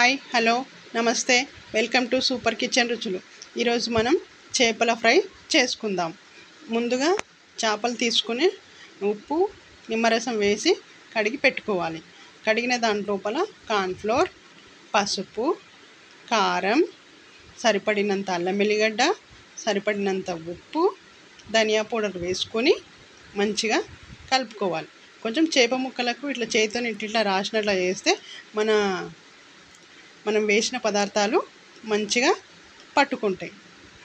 hi hello నమస్తే welcome to super kitchen రుచులు ఈరోజు మనం చేపల ఫ్రై చేసుకుందాం ముందుగా చేపలు తీసుకుని ఉప్పు నిమ్మరసం వేసి కడిగి పెట్టుకోవాలి కడిగిన దాని లోపల కార్న్ఫ్లోర్ పసుపు కారం సరిపడినంత అల్లం వెల్లిగడ్డ సరిపడినంత ఉప్పు ధనియా పౌడర్ వేసుకొని మంచిగా కలుపుకోవాలి కొంచెం చేప ముక్కలకు ఇట్లా చేతితో ఇట్లా రాసినట్లా చేస్తే మన మనం వేసిన పదార్థాలు మంచిగా పట్టుకుంటాయి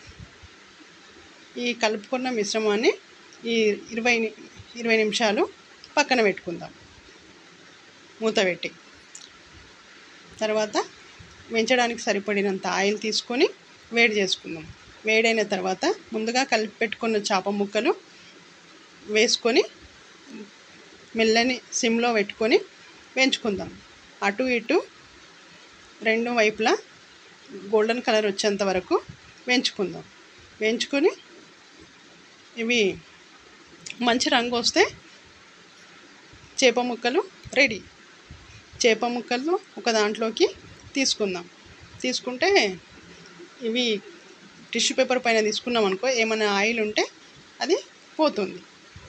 ఈ కలుపుకున్న మిశ్రమాన్ని ఈ ఇరవై ని- ఇరవై నిమిషాలు పక్కన పెట్టుకుందాం మూత పెట్టి తర్వాత వెంచడానికి సరిపడినంత ఆయిల్ తీసుకొని వేడి చేసుకుందాం వేడైన తర్వాత ముందుగా కలిపి పెట్టుకున్న చేప ముక్కలు వేసుకొని మెల్లని సిమ్లో పెట్టుకొని వేయించుకుందాం అటు ఇటు రెండు వైపులా గోల్డెన్ కలర్ వచ్చేంత వరకు వేయించుకుందాం వేయించుకొని ఇవి మంచి రంగు వస్తే చేప ముక్కలు రెడీ చేప ముక్కలు ఒక దాంట్లోకి తీసుకుందాం తీసుకుంటే ఇవి టిష్యూ పేపర్ పైన తీసుకున్నాం అనుకో ఏమైనా ఆయిల్ ఉంటే అది పోతుంది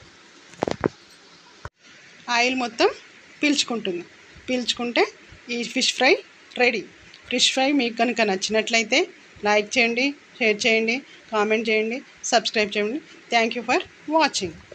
ఆయిల్ మొత్తం పీల్చుకుంటుంది పీల్చుకుంటే ఈ fish fry ready fish fry మీకు కనుక నచ్చినట్లయితే లైక్ చేయండి షేర్ చేయండి కామెంట్ చేయండి సబ్స్క్రైబ్ చేయండి థ్యాంక్ యూ ఫర్ వాచింగ్